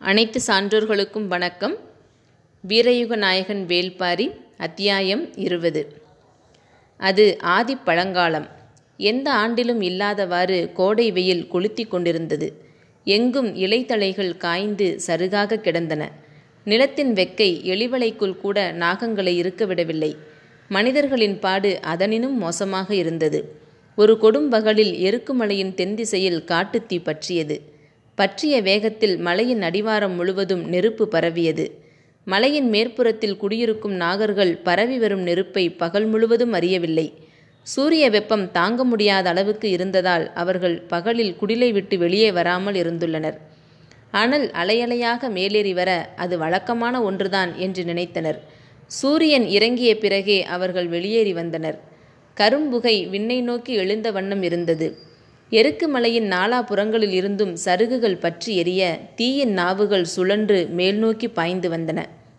அனைத்து சான்றோர்களுக்கும் வணக்கம் வீரயுக நாயகன் வேள்பாரி அத்தியாயம் இருபது அது ஆதிப் பழங்காலம் எந்த ஆண்டிலும் இல்லாதவாறு கோடை வெயில் கொளுத்தி கொண்டிருந்தது எங்கும் இலைத்தழைகள் காய்ந்து சருகாக கிடந்தன நிலத்தின் வெக்கை எலிவளைக்குள் கூட நாகங்களை இருக்க விடவில்லை மனிதர்களின் பாடு அதனினும் மோசமாக இருந்தது ஒரு கொடும்பகலில் எருக்குமலையின் தென் திசையில் காட்டுத்தீ பற்றியது பற்றிய வேகத்தில் மலையின் அடிவாரம் முழுவதும் நெருப்பு பரவியது மலையின் மேற்புறத்தில் குடியிருக்கும் நாகர்கள் பரவி வரும் நெருப்பை பகல் முழுவதும் அறியவில்லை சூரிய வெப்பம் தாங்க முடியாத அளவுக்கு இருந்ததால் அவர்கள் பகலில் குடிலை விட்டு வெளியே வராமல் இருந்துள்ளனர் அனல் அலையலையாக மேலேறி வர அது வழக்கமான ஒன்றுதான் என்று நினைத்தனர் சூரியன் இறங்கிய பிறகே அவர்கள் வெளியேறி வந்தனர் கரும்புகை விண்ணை நோக்கி எழுந்த வண்ணம் இருந்தது எருக்கு மலையின் நாலா புறங்களில் இருந்தும் சருகுகள் பற்றி எரிய தீயின் நாவுகள் சுழன்று மேல்நோக்கி பாய்ந்து வந்தன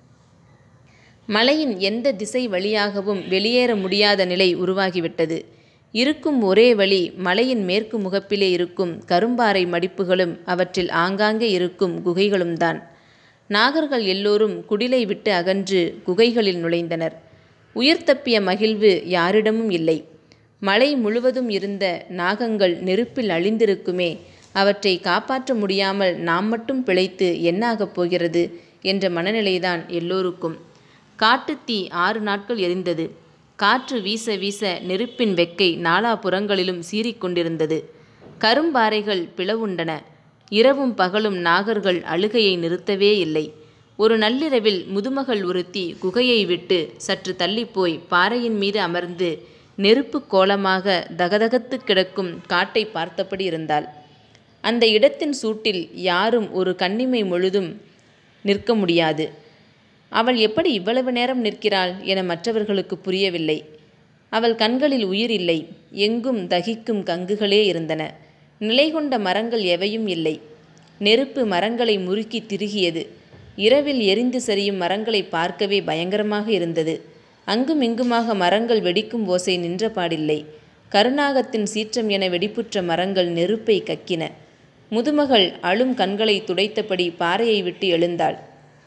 மலையின் எந்த திசை வழியாகவும் வெளியேற முடியாத நிலை உருவாகிவிட்டது இருக்கும் ஒரே வழி மலையின் மேற்கு முகப்பிலே இருக்கும் கரும்பாறை மடிப்புகளும் அவற்றில் ஆங்காங்கே இருக்கும் குகைகளும் தான் நாகர்கள் எல்லோரும் குடிலை விட்டு அகன்று குகைகளில் நுழைந்தனர் உயிர் தப்பிய மகிழ்வு யாரிடமும் இல்லை மலை முழுவதும் இருந்த நாகங்கள் நெருப்பில் அழிந்திருக்குமே அவற்றை காப்பாற்ற முடியாமல் நாம் மட்டும் பிழைத்து என்னாகப் போகிறது என்ற மனநிலைதான் எல்லோருக்கும் காட்டுத்தீ ஆறு நாட்கள் எரிந்தது காற்று வீச வீச நெருப்பின் வெக்கை நாலா புறங்களிலும் சீறிக்கொண்டிருந்தது கரும்பாறைகள் பிளவுண்டன இரவும் பகலும் நாகர்கள் அழுகையை நிறுத்தவே இல்லை ஒரு நள்ளிரவில் முதுமகள் ஒருத்தி குகையை விட்டு சற்று தள்ளிப்போய் பாறையின் மீது அமர்ந்து நெருப்பு கோலமாக தகதகத்து கிடக்கும் காட்டை பார்த்தபடி இருந்தாள் அந்த இடத்தின் சூட்டில் யாரும் ஒரு கண்ணிமை முழுதும் நிற்க முடியாது அவள் எப்படி இவ்வளவு நேரம் நிற்கிறாள் என மற்றவர்களுக்கு புரியவில்லை அவள் கண்களில் உயிர் இல்லை எங்கும் தகிக்கும் கங்குகளே இருந்தன நிலை கொண்ட மரங்கள் எவையும் இல்லை நெருப்பு மரங்களை முறுக்கி திருகியது இரவில் எரிந்து சரியும் மரங்களை பார்க்கவே பயங்கரமாக இருந்தது அங்கும் இங்குமாக மரங்கள் வெடிக்கும் ஓசை நின்றபாடில்லை கருநாகத்தின் சீற்றம் என வெடிப்புற்ற மரங்கள் நெருப்பை கக்கின முதுமகள் அழும் கண்களை துடைத்தபடி பாறையை விட்டு எழுந்தாள்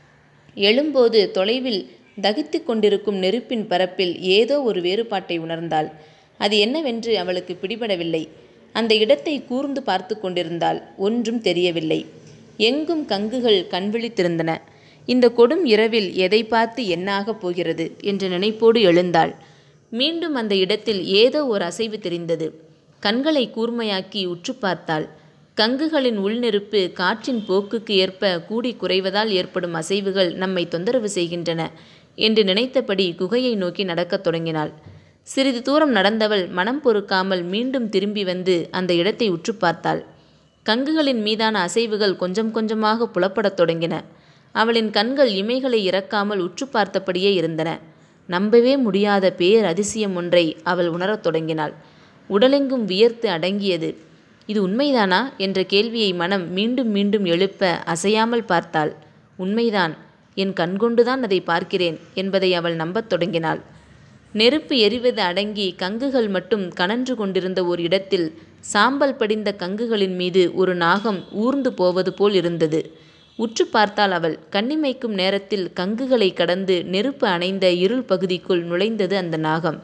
எழும்போது தொலைவில் தகித்து கொண்டிருக்கும் நெருப்பின் பரப்பில் ஏதோ ஒரு வேறுபாட்டை உணர்ந்தாள் அது என்னவென்று அவளுக்கு பிடிபடவில்லை அந்த இடத்தை கூர்ந்து பார்த்து கொண்டிருந்தாள் ஒன்றும் தெரியவில்லை எங்கும் கங்குகள் கண்விழித்திருந்தன இந்த கொடும் இரவில் எதை பார்த்து என்னாகப் போகிறது என்ற நினைப்போடு எழுந்தாள் மீண்டும் அந்த இடத்தில் ஏதோ ஒரு அசைவு தெரிந்தது கண்களை கூர்மையாக்கி உற்று பார்த்தாள் கங்குகளின் உள்நெருப்பு காற்றின் போக்குக்கு ஏற்ப கூடி குறைவதால் ஏற்படும் அசைவுகள் நம்மை தொந்தரவு செய்கின்றன என்று நினைத்தபடி குகையை நோக்கி நடக்கத் தொடங்கினாள் சிறிது தூரம் நடந்தவள் மனம் பொறுக்காமல் மீண்டும் திரும்பி வந்து அந்த இடத்தை உற்று பார்த்தாள் கங்குகளின் மீதான அசைவுகள் கொஞ்சம் கொஞ்சமாக புலப்படத் தொடங்கின அவளின் கண்கள் இமைகளை இறக்காமல் உற்று பார்த்தபடியே இருந்தன நம்பவே முடியாத பேர் அதிசயம் ஒன்றை அவள் உணரத் தொடங்கினாள் உடலெங்கும் வியர்த்து அடங்கியது இது உண்மைதானா என்ற கேள்வியை மனம் மீண்டும் மீண்டும் எழுப்ப அசையாமல் பார்த்தாள் உண்மைதான் என் கண்கொண்டுதான் அதை பார்க்கிறேன் என்பதை அவள் நம்பத் தொடங்கினாள் நெருப்பு எரிவது அடங்கி கங்குகள் மட்டும் கனன்று கொண்டிருந்த ஒரு இடத்தில் சாம்பல் படிந்த கங்குகளின் மீது ஒரு நாகம் ஊர்ந்து போவது போல் இருந்தது உற்று பார்த்தாள் அவள் கண்ணிமைக்கும் நேரத்தில் கங்குகளை கடந்து நெருப்பு அணைந்த இருள் பகுதிக்குள் நுழைந்தது அந்த நாகம்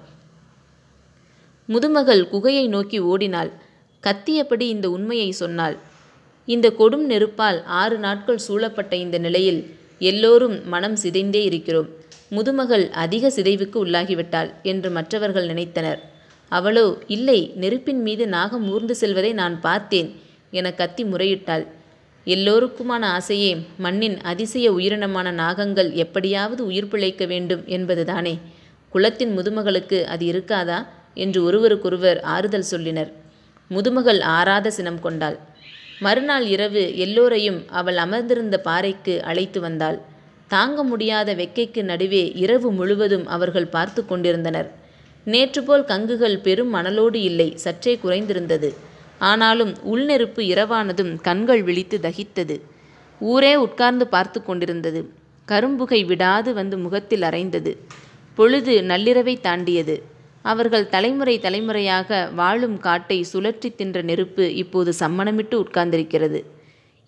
முதுமகள் குகையை நோக்கி ஓடினாள் கத்தியபடி இந்த உண்மையை சொன்னாள் இந்த கொடும் நெருப்பால் ஆறு நாட்கள் சூழப்பட்ட இந்த நிலையில் எல்லோரும் மனம் சிதைந்தே இருக்கிறோம் முதுமகள் அதிக சிதைவுக்கு உள்ளாகிவிட்டாள் என்று மற்றவர்கள் நினைத்தனர் அவளோ இல்லை நெருப்பின் மீது நாகம் ஊர்ந்து செல்வதை நான் பார்த்தேன் என கத்தி முறையிட்டாள் எல்லோருக்குமான ஆசையே மண்ணின் அதிசய உயிரினமான நாகங்கள் எப்படியாவது உயிர் பிழைக்க வேண்டும் என்பதுதானே குலத்தின் முதுமகளுக்கு அது இருக்காதா என்று ஒருவருக்கொருவர் ஆறுதல் சொல்லினர் முதுமகள் ஆறாத சினம் கொண்டாள் மறுநாள் இரவு எல்லோரையும் அவள் அமர்ந்திருந்த பாறைக்கு அழைத்து வந்தாள் தாங்க முடியாத வெக்கைக்கு நடுவே இரவு முழுவதும் அவர்கள் பார்த்து கொண்டிருந்தனர் நேற்று போல் கங்குகள் பெரும் மணலோடு இல்லை சற்றே குறைந்திருந்தது ஆனாலும் உள்நெருப்பு இரவானதும் கண்கள் விழித்து தகித்தது ஊரே உட்கார்ந்து பார்த்து கொண்டிருந்தது கரும்புகை விடாது வந்து முகத்தில் அரைந்தது பொழுது நள்ளிரவை தாண்டியது அவர்கள் தலைமுறை தலைமுறையாக வாழும் காட்டை சுழற்றி தின்ற நெருப்பு இப்போது சம்மணமிட்டு உட்கார்ந்திருக்கிறது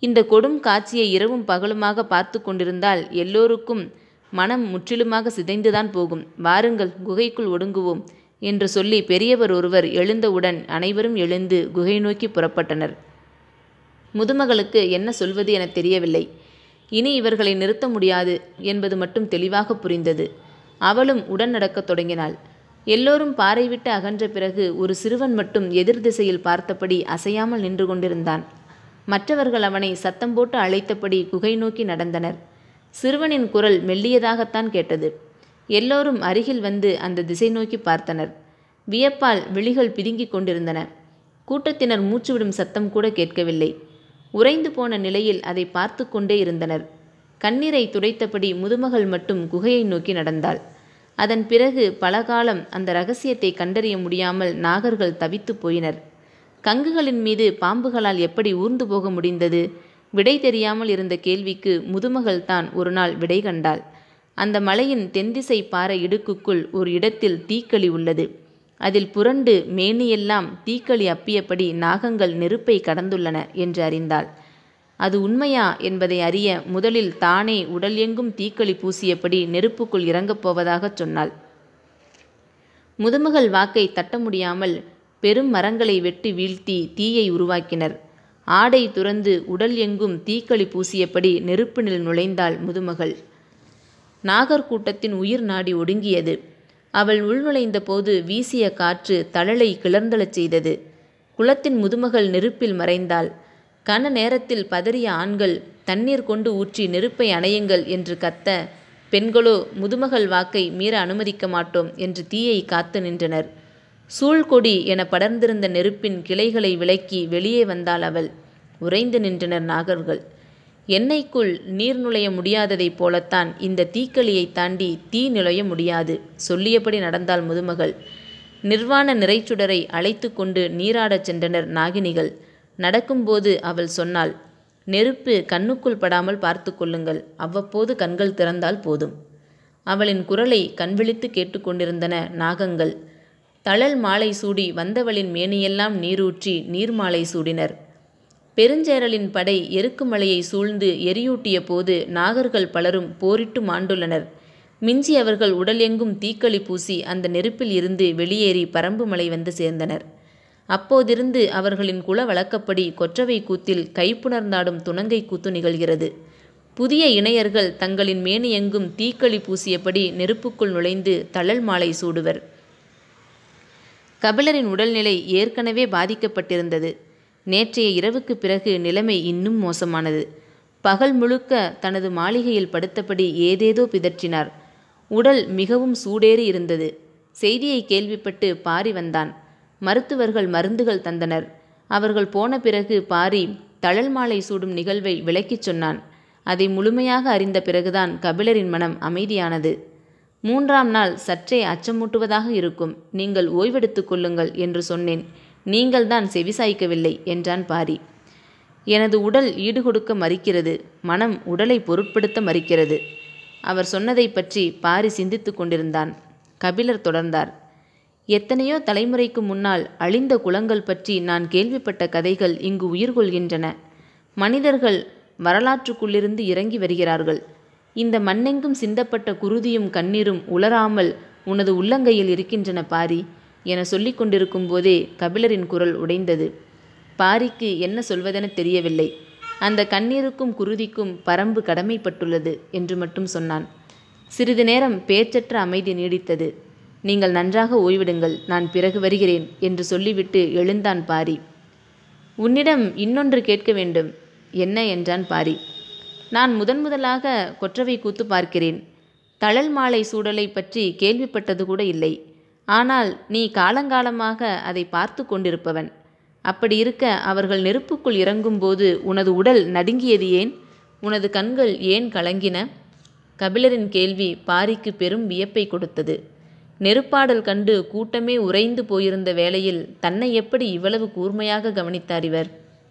இந்த கொடும் காட்சியை இரவும் பகலுமாக பார்த்து கொண்டிருந்தால் எல்லோருக்கும் மனம் முற்றிலுமாக சிதைந்துதான் போகும் வாருங்கள் குகைக்குள் ஒடுங்குவோம் என்று சொல்லி பெரியவர் ஒருவர் எழுந்தவுடன் அனைவரும் எழுந்து குகை நோக்கி புறப்பட்டனர் முதுமகளுக்கு என்ன சொல்வது என தெரியவில்லை இனி இவர்களை நிறுத்த முடியாது என்பது மட்டும் தெளிவாக புரிந்தது அவளும் உடன் நடக்கத் தொடங்கினாள் எல்லோரும் பாறை விட்டு அகன்ற பிறகு ஒரு சிறுவன் மட்டும் எதிர் திசையில் பார்த்தபடி அசையாமல் நின்று கொண்டிருந்தான் மற்றவர்கள் அவனை சத்தம் போட்டு அழைத்தபடி குகை நோக்கி நடந்தனர் சிறுவனின் குரல் மெல்லியதாகத்தான் கேட்டது எல்லோரும் அருகில் வந்து அந்த திசை நோக்கி பார்த்தனர் வியப்பால் விழிகள் பிதுங்கிக் கொண்டிருந்தன கூட்டத்தினர் மூச்சுவிடும் சத்தம் கூட கேட்கவில்லை உறைந்து போன நிலையில் அதை பார்த்து கொண்டே இருந்தனர் கண்ணீரை துடைத்தபடி முதுமகள் மட்டும் குகையை நோக்கி நடந்தாள் அதன் பிறகு பல காலம் அந்த ரகசியத்தை கண்டறிய முடியாமல் நாகர்கள் தவித்து போயினர் கங்குகளின் மீது பாம்புகளால் எப்படி ஊர்ந்து போக முடிந்தது விடை தெரியாமல் இருந்த கேள்விக்கு முதுமகள் தான் ஒரு நாள் விடை கண்டாள் அந்த மலையின் தென்திசை பாறை இடுக்குக்குள் ஒரு இடத்தில் தீக்களி உள்ளது அதில் புரண்டு மேனியெல்லாம் தீக்களி அப்பியபடி நாகங்கள் நெருப்பை கடந்துள்ளன என்று அறிந்தாள் அது உண்மையா என்பதை அறிய முதலில் தானே உடல் எங்கும் தீக்களி பூசியபடி நெருப்புக்குள் இறங்கப் போவதாகச் சொன்னாள் முதுமகள் வாக்கை தட்ட முடியாமல் பெரும் மரங்களை வெட்டி வீழ்த்தி தீயை உருவாக்கினர் ஆடை துறந்து உடல் எங்கும் தீக்களி பூசியபடி நெருப்பினில் நுழைந்தாள் முதுமகள் நாகர் கூட்டத்தின் உயிர் நாடி ஒடுங்கியது அவள் உள்நுழைந்த போது வீசிய காற்று தழலை கிளர்ந்தளச் செய்தது குளத்தின் முதுமகள் நெருப்பில் மறைந்தாள் கன நேரத்தில் பதறிய ஆண்கள் தண்ணீர் கொண்டு ஊற்றி நெருப்பை அணையுங்கள் என்று கத்த பெண்களோ முதுமகள் வாக்கை மீற அனுமதிக்க மாட்டோம் என்று தீயை காத்து நின்றனர் சூழ்கொடி என படர்ந்திருந்த நெருப்பின் கிளைகளை விலக்கி வெளியே வந்தாள் அவள் உறைந்து நின்றனர் நாகர்கள் எண்ணெய்க்குள் நீர் நுழைய முடியாததைப் போலத்தான் இந்த தீக்களியை தாண்டி தீ நுழைய முடியாது சொல்லியபடி நடந்தாள் முதுமகள் நிர்வாண நிறைச்சுடரை அழைத்து கொண்டு நீராடச் சென்றனர் நாகினிகள் நடக்கும்போது அவள் சொன்னாள் நெருப்பு கண்ணுக்குள் படாமல் பார்த்து கொள்ளுங்கள் அவ்வப்போது கண்கள் திறந்தால் போதும் அவளின் குரலை கண்விழித்து கேட்டுக்கொண்டிருந்தன நாகங்கள் தழல் மாலை சூடி வந்தவளின் மேனியெல்லாம் நீரூற்றி நீர்மாலை சூடினர் பெருஞ்சேரலின் படை எருக்குமலையை சூழ்ந்து எரியூட்டிய போது நாகர்கள் பலரும் போரிட்டு மாண்டுள்ளனர் மிஞ்சி அவர்கள் உடல் எங்கும் தீக்களி பூசி அந்த நெருப்பில் இருந்து வெளியேறி பரம்பு மலை வந்து சேர்ந்தனர் அப்போதிருந்து அவர்களின் குல வழக்கப்படி கொற்றவை கூத்தில் கைப்புணர்ந்தாடும் துணங்கை கூத்து நிகழ்கிறது புதிய இணையர்கள் தங்களின் மேனியெங்கும் தீக்களி பூசியபடி நெருப்புக்குள் நுழைந்து தழல் மாலை சூடுவர் கபிலரின் உடல்நிலை ஏற்கனவே பாதிக்கப்பட்டிருந்தது நேற்றைய இரவுக்கு பிறகு நிலைமை இன்னும் மோசமானது பகல் முழுக்க தனது மாளிகையில் படுத்தபடி ஏதேதோ பிதற்றினார் உடல் மிகவும் சூடேறி இருந்தது செய்தியை கேள்விப்பட்டு பாரி வந்தான் மருத்துவர்கள் மருந்துகள் தந்தனர் அவர்கள் போன பிறகு பாரி தழல் மாலை சூடும் நிகழ்வை விளக்கிச் சொன்னான் அதை முழுமையாக அறிந்த பிறகுதான் கபிலரின் மனம் அமைதியானது மூன்றாம் நாள் சற்றே அச்சமூட்டுவதாக இருக்கும் நீங்கள் ஓய்வெடுத்துக் கொள்ளுங்கள் என்று சொன்னேன் நீங்கள்தான் செவிசாய்க்கவில்லை என்றான் பாரி எனது உடல் ஈடுகொடுக்க மறுக்கிறது மனம் உடலை பொருட்படுத்த மறுக்கிறது அவர் சொன்னதை பற்றி பாரி சிந்தித்து கொண்டிருந்தான் கபிலர் தொடர்ந்தார் எத்தனையோ தலைமுறைக்கு முன்னால் அழிந்த குலங்கள் பற்றி நான் கேள்விப்பட்ட கதைகள் இங்கு உயிர் கொள்கின்றன மனிதர்கள் வரலாற்றுக்குள்ளிருந்து இறங்கி வருகிறார்கள் இந்த மண்ணெங்கும் சிந்தப்பட்ட குருதியும் கண்ணீரும் உலராமல் உனது உள்ளங்கையில் இருக்கின்றன பாரி என சொல்லிக் கொண்டிருக்கும் போதே கபிலரின் குரல் உடைந்தது பாரிக்கு என்ன சொல்வதென தெரியவில்லை அந்த கண்ணீருக்கும் குருதிக்கும் பரம்பு கடமைப்பட்டுள்ளது என்று மட்டும் சொன்னான் சிறிது நேரம் பேச்சற்ற அமைதி நீடித்தது நீங்கள் நன்றாக ஓய்விடுங்கள் நான் பிறகு வருகிறேன் என்று சொல்லிவிட்டு எழுந்தான் பாரி உன்னிடம் இன்னொன்று கேட்க வேண்டும் என்ன என்றான் பாரி நான் முதன் முதலாக கொற்றவை கூத்து பார்க்கிறேன் தழல் மாலை சூடலை பற்றி கேள்விப்பட்டது கூட இல்லை ஆனால் நீ காலங்காலமாக அதை பார்த்து கொண்டிருப்பவன் அப்படி இருக்க அவர்கள் நெருப்புக்குள் இறங்கும்போது உனது உடல் நடுங்கியது ஏன் உனது கண்கள் ஏன் கலங்கின கபிலரின் கேள்வி பாரிக்கு பெரும் வியப்பை கொடுத்தது நெருப்பாடல் கண்டு கூட்டமே உறைந்து போயிருந்த வேளையில் தன்னை எப்படி இவ்வளவு கூர்மையாக கவனித்தார் இவர்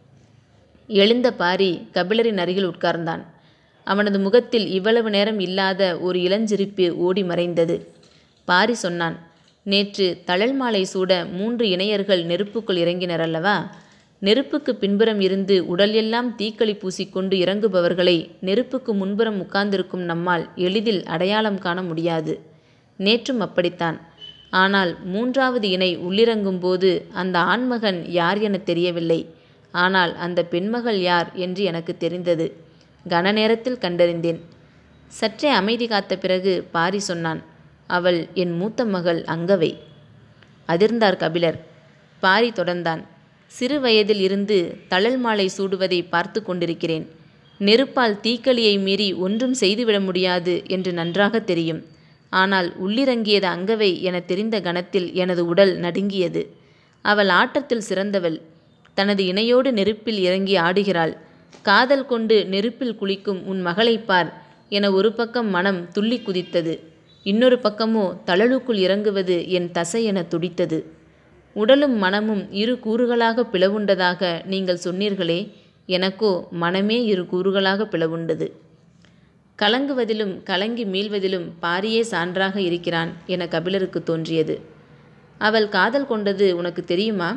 எழுந்த பாரி கபிலரின் அருகில் உட்கார்ந்தான் அவனது முகத்தில் இவ்வளவு நேரம் இல்லாத ஒரு இளஞ்சிரிப்பு ஓடி மறைந்தது பாரி சொன்னான் நேற்று தழல் மாலை சூட மூன்று இணையர்கள் நெருப்புக்குள் இறங்கினர் அல்லவா நெருப்புக்கு பின்புறம் இருந்து உடல் எல்லாம் தீக்களி பூசிக்கொண்டு இறங்குபவர்களை நெருப்புக்கு முன்புறம் உட்கார்ந்திருக்கும் நம்மால் எளிதில் அடையாளம் காண முடியாது நேற்றும் அப்படித்தான் ஆனால் மூன்றாவது இணை உள்ளிறங்கும் போது அந்த ஆண்மகன் யார் என தெரியவில்லை ஆனால் அந்த பெண்மகள் யார் என்று எனக்கு தெரிந்தது கன நேரத்தில் கண்டறிந்தேன் சற்றே அமைதி காத்த பிறகு பாரி சொன்னான் அவள் என் மூத்த மகள் அங்கவை அதிர்ந்தார் கபிலர் பாரி தொடர்ந்தான் சிறு வயதில் இருந்து தழல் மாலை சூடுவதை பார்த்து கொண்டிருக்கிறேன் நெருப்பால் தீக்களியை மீறி ஒன்றும் செய்துவிட முடியாது என்று நன்றாக தெரியும் ஆனால் உள்ளிறங்கியது அங்கவை என தெரிந்த கணத்தில் எனது உடல் நடுங்கியது அவள் ஆட்டத்தில் சிறந்தவள் தனது இணையோடு நெருப்பில் இறங்கி ஆடுகிறாள் காதல் கொண்டு நெருப்பில் குளிக்கும் உன் மகளைப் பார் என ஒரு பக்கம் மனம் துள்ளி குதித்தது இன்னொரு பக்கமோ தழலுக்குள் இறங்குவது என் தசை என துடித்தது உடலும் மனமும் இரு கூறுகளாக பிளவுண்டதாக நீங்கள் சொன்னீர்களே எனக்கோ மனமே இரு கூறுகளாக பிளவுண்டது கலங்குவதிலும் கலங்கி மீள்வதிலும் பாரியே சான்றாக இருக்கிறான் என கபிலருக்கு தோன்றியது அவள் காதல் கொண்டது உனக்கு தெரியுமா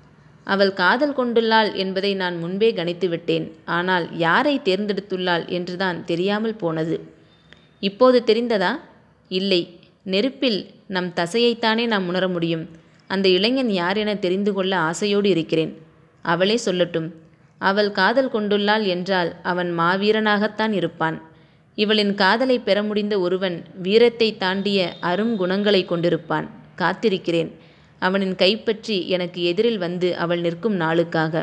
அவள் காதல் கொண்டுள்ளாள் என்பதை நான் முன்பே கணித்து விட்டேன் ஆனால் யாரை தேர்ந்தெடுத்துள்ளாள் என்றுதான் தெரியாமல் போனது இப்போது தெரிந்ததா இல்லை நெருப்பில் நம் தசையைத்தானே நாம் உணர முடியும் அந்த இளைஞன் யார் என தெரிந்து கொள்ள ஆசையோடு இருக்கிறேன் அவளே சொல்லட்டும் அவள் காதல் கொண்டுள்ளாள் என்றால் அவன் மாவீரனாகத்தான் இருப்பான் இவளின் காதலை பெற முடிந்த ஒருவன் வீரத்தை தாண்டிய அரும் குணங்களை கொண்டிருப்பான் காத்திருக்கிறேன் அவனின் கைப்பற்றி எனக்கு எதிரில் வந்து அவள் நிற்கும் நாளுக்காக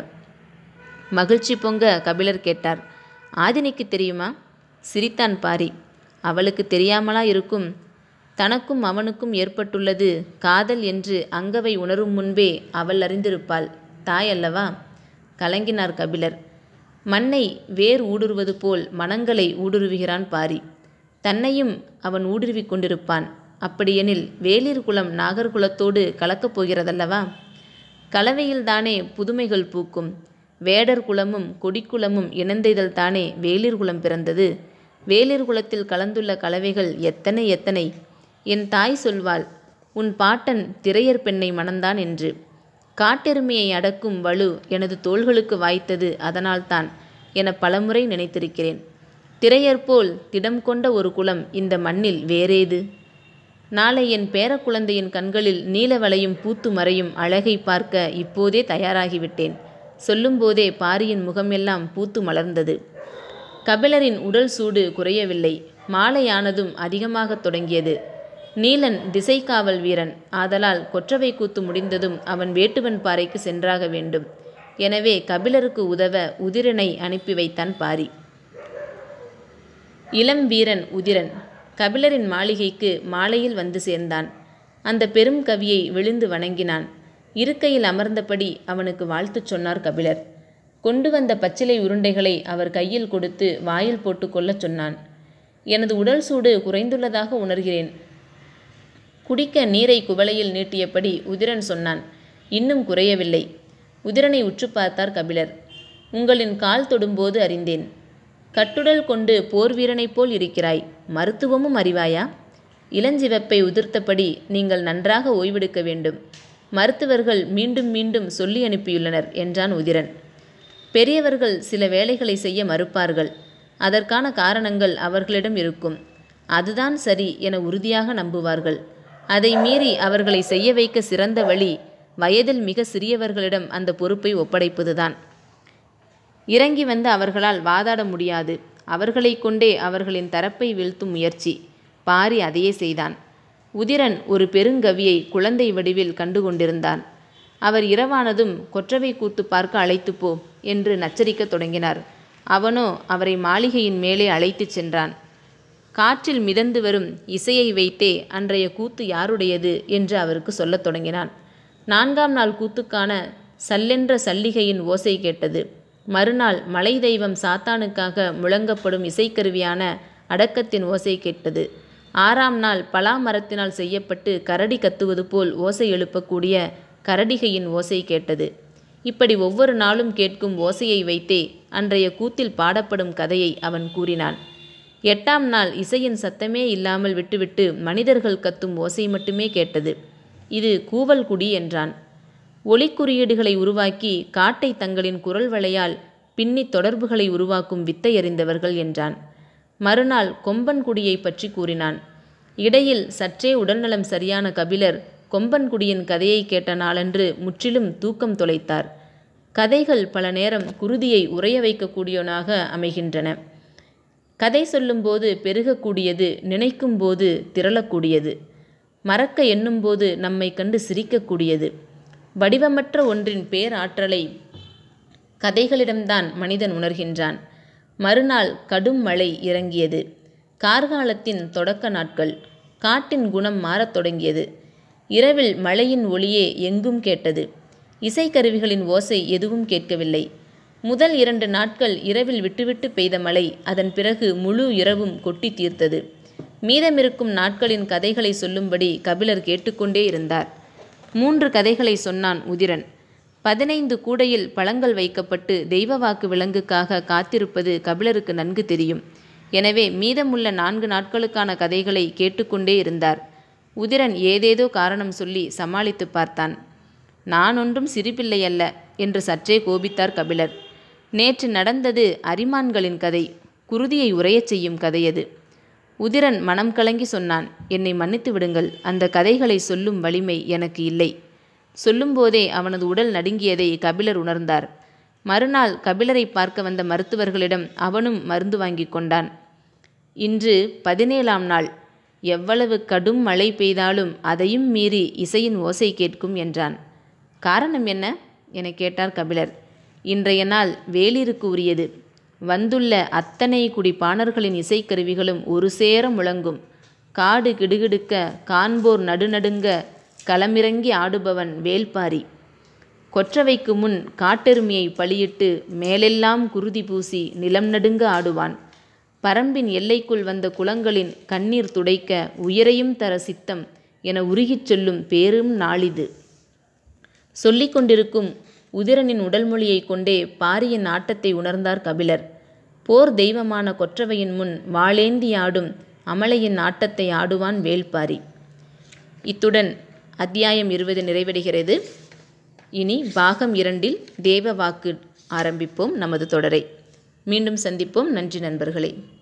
மகிழ்ச்சி பொங்க கபிலர் கேட்டார் ஆதினிக்கு தெரியுமா சிரித்தான் பாரி அவளுக்கு தெரியாமலா இருக்கும் தனக்கும் அவனுக்கும் ஏற்பட்டுள்ளது காதல் என்று அங்கவை உணரும் முன்பே அவள் அறிந்திருப்பாள் தாய் அல்லவா கலங்கினார் கபிலர் மண்ணை வேர் ஊடுருவது போல் மனங்களை ஊடுருவுகிறான் பாரி தன்னையும் அவன் ஊடுருவிக் கொண்டிருப்பான் அப்படியெனில் வேளிர் குலம் நாகர்குலத்தோடு கலக்கப் போகிறதல்லவா கலவையில்தானே புதுமைகள் பூக்கும் வேடர் குலமும் கொடிக்குலமும் இணைந்ததில் தானே வேளிர் குலம் பிறந்தது வேளிர் குலத்தில் கலந்துள்ள கலவைகள் எத்தனை எத்தனை என் தாய் சொல்வாள் உன் பாட்டன் திரையர் பெண்ணை மணந்தான் என்று காட்டெருமையை அடக்கும் வலு எனது தோள்களுக்கு வாய்த்தது அதனால்தான் என பலமுறை நினைத்திருக்கிறேன் திரையர் போல் திடம் கொண்ட ஒரு குலம் இந்த மண்ணில் வேறேது நாளை என் பேரக்குழந்தையின் கண்களில் நீலவளையும் பூத்து மறையும் அழகை பார்க்க இப்போதே தயாராகிவிட்டேன் சொல்லும்போதே பாரியின் முகமெல்லாம் பூத்து மலர்ந்தது கபிலரின் உடல் சூடு குறையவில்லை மாலையானதும் அதிகமாகத் தொடங்கியது நீலன் திசைக்காவல் வீரன் ஆதலால் கொற்றவை கூத்து முடிந்ததும் அவன் வேட்டுவன் பாறைக்கு சென்றாக வேண்டும் எனவே கபிலருக்கு உதவ உதிரனை அனுப்பி வைத்தான் பாரி இளம் வீரன் உதிரன் கபிலரின் மாளிகைக்கு மாலையில் வந்து சேர்ந்தான் அந்த பெரும் கவியை விழுந்து வணங்கினான் இருக்கையில் அமர்ந்தபடி அவனுக்கு வாழ்த்துச் சொன்னார் கபிலர் கொண்டு வந்த பச்சிலை உருண்டைகளை அவர் கையில் கொடுத்து வாயில் போட்டு கொள்ளச் சொன்னான் எனது உடல் சூடு குறைந்துள்ளதாக உணர்கிறேன் குடிக்க நீரை குவளையில் நீட்டியபடி உதிரன் சொன்னான் இன்னும் குறையவில்லை உதிரனை உற்று பார்த்தார் கபிலர் உங்களின் கால் தொடும்போது அறிந்தேன் கட்டுடல் கொண்டு போர் வீரனைப் போல் இருக்கிறாய் மருத்துவமும் அறிவாயா இளஞ்சிவப்பை உதிர்த்தபடி நீங்கள் நன்றாக ஓய்வெடுக்க வேண்டும் மருத்துவர்கள் மீண்டும் மீண்டும் சொல்லி அனுப்பியுள்ளனர் என்றான் உதிரன் பெரியவர்கள் சில வேலைகளை செய்ய மறுப்பார்கள் அதற்கான காரணங்கள் அவர்களிடம் இருக்கும் அதுதான் சரி என உறுதியாக நம்புவார்கள் அதை மீறி அவர்களை செய்ய வைக்க சிறந்த வழி வயதில் மிக சிறியவர்களிடம் அந்த பொறுப்பை ஒப்படைப்பதுதான் இறங்கி வந்து அவர்களால் வாதாட முடியாது அவர்களை கொண்டே அவர்களின் தரப்பை வீழ்த்தும் முயற்சி பாரி அதையே செய்தான் உதிரன் ஒரு பெருங்கவியை குழந்தை வடிவில் கண்டு கொண்டிருந்தான் அவர் இரவானதும் கொற்றவை கூத்து பார்க்க அழைத்து போ என்று நச்சரிக்கத் தொடங்கினார் அவனோ அவரை மாளிகையின் மேலே அழைத்துச் சென்றான் காற்றில் மிதந்து வரும் இசையை வைத்தே அன்றைய கூத்து யாருடையது என்று அவருக்கு சொல்லத் தொடங்கினான் நான்காம் நாள் கூத்துக்கான சல்லென்ற சல்லிகையின் ஓசை கேட்டது மறுநாள் மலை தெய்வம் சாத்தானுக்காக முழங்கப்படும் இசைக்கருவியான அடக்கத்தின் ஓசை கேட்டது ஆறாம் நாள் பலா மரத்தினால் செய்யப்பட்டு கரடி கத்துவது போல் ஓசை எழுப்பக்கூடிய கரடிகையின் ஓசை கேட்டது இப்படி ஒவ்வொரு நாளும் கேட்கும் ஓசையை வைத்தே அன்றைய கூத்தில் பாடப்படும் கதையை அவன் கூறினான் எட்டாம் நாள் இசையின் சத்தமே இல்லாமல் விட்டுவிட்டு மனிதர்கள் கத்தும் ஓசை மட்டுமே கேட்டது இது கூவல் குடி என்றான் ஒளிக்குறியீடுகளை உருவாக்கி காட்டை தங்களின் குரல் வளையால் பின்னி தொடர்புகளை உருவாக்கும் வித்தை அறிந்தவர்கள் என்றான் மறுநாள் கொம்பன்குடியை பற்றி கூறினான் இடையில் சற்றே உடல்நலம் சரியான கபிலர் கொம்பன்குடியின் கதையை கேட்ட நாளன்று முற்றிலும் தூக்கம் தொலைத்தார் கதைகள் பல நேரம் குருதியை உறைய வைக்கக்கூடியவனாக அமைகின்றன கதை சொல்லும்போது பெருகக்கூடியது நினைக்கும்போது திரளக்கூடியது மறக்க எண்ணும்போது நம்மை கண்டு சிரிக்கக்கூடியது வடிவமற்ற ஒன்றின் பேராற்றலை கதைகளிடம்தான் மனிதன் உணர்கின்றான் மறுநாள் கடும் மழை இறங்கியது கார்காலத்தின் தொடக்க நாட்கள் காட்டின் குணம் மாறத் தொடங்கியது இரவில் மழையின் ஒளியே எங்கும் கேட்டது இசைக்கருவிகளின் ஓசை எதுவும் கேட்கவில்லை முதல் இரண்டு நாட்கள் இரவில் விட்டுவிட்டு பெய்த மழை அதன் பிறகு முழு இரவும் கொட்டி தீர்த்தது மீதமிருக்கும் நாட்களின் கதைகளை சொல்லும்படி கபிலர் கேட்டுக்கொண்டே இருந்தார் மூன்று கதைகளை சொன்னான் உதிரன் பதினைந்து கூடையில் பழங்கள் வைக்கப்பட்டு தெய்வ வாக்கு விலங்குக்காக காத்திருப்பது கபிலருக்கு நன்கு தெரியும் எனவே மீதமுள்ள நான்கு நாட்களுக்கான கதைகளை கேட்டுக்கொண்டே இருந்தார் உதிரன் ஏதேதோ காரணம் சொல்லி சமாளித்து பார்த்தான் நான் ஒன்றும் சிரிப்பில்லை அல்ல என்று சற்றே கோபித்தார் கபிலர் நேற்று நடந்தது அரிமான்களின் கதை குருதியை உரையச் செய்யும் கதையது உதிரன் மனம் கலங்கி சொன்னான் என்னை மன்னித்து விடுங்கள் அந்த கதைகளை சொல்லும் வலிமை எனக்கு இல்லை சொல்லும்போதே அவனது உடல் நடுங்கியதை கபிலர் உணர்ந்தார் மறுநாள் கபிலரை பார்க்க வந்த மருத்துவர்களிடம் அவனும் மருந்து வாங்கி கொண்டான் இன்று பதினேழாம் நாள் எவ்வளவு கடும் மழை பெய்தாலும் அதையும் மீறி இசையின் ஓசை கேட்கும் என்றான் காரணம் என்ன என கேட்டார் கபிலர் இன்றைய நாள் வேலிருக்கு உரியது வந்துள்ள அத்தனை குடி பாணர்களின் இசைக்கருவிகளும் ஒரு சேர முழங்கும் காடு கிடுகிடுக்க காண்போர் நடுநடுங்க களமிறங்கி ஆடுபவன் வேல்பாரி கொற்றவைக்கு முன் காட்டெருமையை பலியிட்டு மேலெல்லாம் குருதி பூசி நிலம் நடுங்க ஆடுவான் பரம்பின் எல்லைக்குள் வந்த குளங்களின் கண்ணீர் துடைக்க உயரையும் தர சித்தம் என உருகிச் சொல்லும் பேரும் நாளிது சொல்லிக் கொண்டிருக்கும் உதிரனின் உடல் மொழியை கொண்டே பாரியின் ஆட்டத்தை உணர்ந்தார் கபிலர் போர் தெய்வமான கொற்றவையின் முன் வாளேந்தி ஆடும் அமலையின் ஆட்டத்தை ஆடுவான் வேல்பாரி இத்துடன் அத்தியாயம் இருபது நிறைவடைகிறது இனி பாகம் இரண்டில் தேவ வாக்கு ஆரம்பிப்போம் நமது தொடரை மீண்டும் சந்திப்போம் நன்றி நண்பர்களே